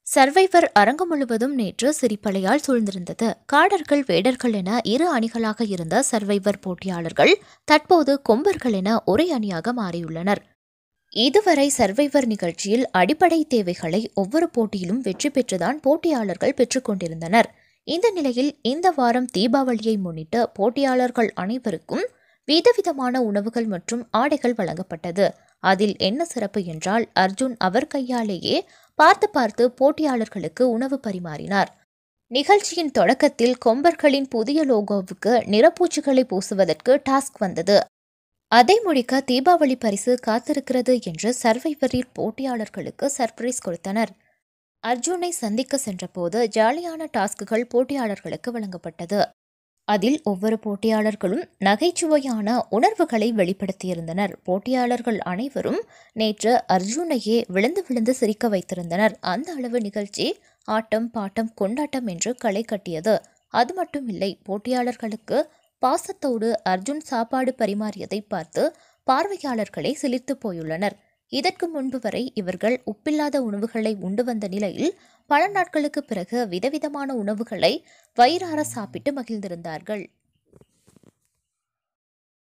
survivor அரங்கம் முழுவதும் நேற்று சிரிப்பலையால் சூழ்ந்திருந்தது காடர்கள் வேடர்கள் என இரு அணிகளாக இருந்த சர்வைவர் போட்டியாளர்கள் தற்போது கொம்பர்கள் என ஒரே அணியாக மாறியுள்ளனர் இதுவரை சர்வைவர் நிகழ்ச்சியில் அடிப்படை தேவைகளை ஒவ்வொரு போட்டியிலும் வெற்றி பெற்றுதான் போட்டியாளர்கள் பெற்றுக்கொண்டிருந்தனர் இந்த நிலையில் இந்த வாரம் தீபாவளியை முன்னிட்டு போட்டியாளர்கள் அனைவருக்கும் விதவிதமான உணவுகள் மற்றும் ஆடைகள் வழங்கப்பட்டது அதில் என்ன சிறப்பு என்றால் அர்ஜுன் அவர் கையாலேயே பார்த்து பார்த்து போட்டியாளர்களுக்கு உணவு பரிமாறினார் நிகழ்ச்சியின் தொடக்கத்தில் கொம்பர்களின் புதிய லோகோவுக்கு நிறப்பூச்சுகளை பூசுவதற்கு டாஸ்க் வந்தது அதை முடிக்க தீபாவளி பரிசு காத்திருக்கிறது என்று சர்வைவரில் போட்டியாளர்களுக்கு சர்ப்ரைஸ் கொடுத்தனர் அர்ஜுனை சந்திக்க சென்றபோது ஜாலியான டாஸ்க்குகள் போட்டியாளர்களுக்கு வழங்கப்பட்டது அதில் ஒவ்வொரு போட்டியாளர்களும் நகைச்சுவையான உணர்வுகளை வெளிப்படுத்தியிருந்தனர் போட்டியாளர்கள் அனைவரும் நேற்று அர்ஜுனையே விழுந்து விழுந்து சிரிக்க வைத்திருந்தனர் அந்த அளவு நிகழ்ச்சி ஆட்டம் பாட்டம் கொண்டாட்டம் என்று களை கட்டியது அது மட்டுமில்லை போட்டியாளர்களுக்கு பாசத்தோடு அர்ஜுன் சாப்பாடு பரிமாறியதை பார்த்து பார்வையாளர்களே சிலிர்த்து போயுள்ளனர் இதற்கு முன்பு வரை இவர்கள் உப்பில்லாத உணவுகளை உண்டு வந்த நிலையில் பல நாட்களுக்கு பிறகு விதவிதமான உணவுகளை வயிறார சாப்பிட்டு மகிழ்ந்திருந்தார்கள்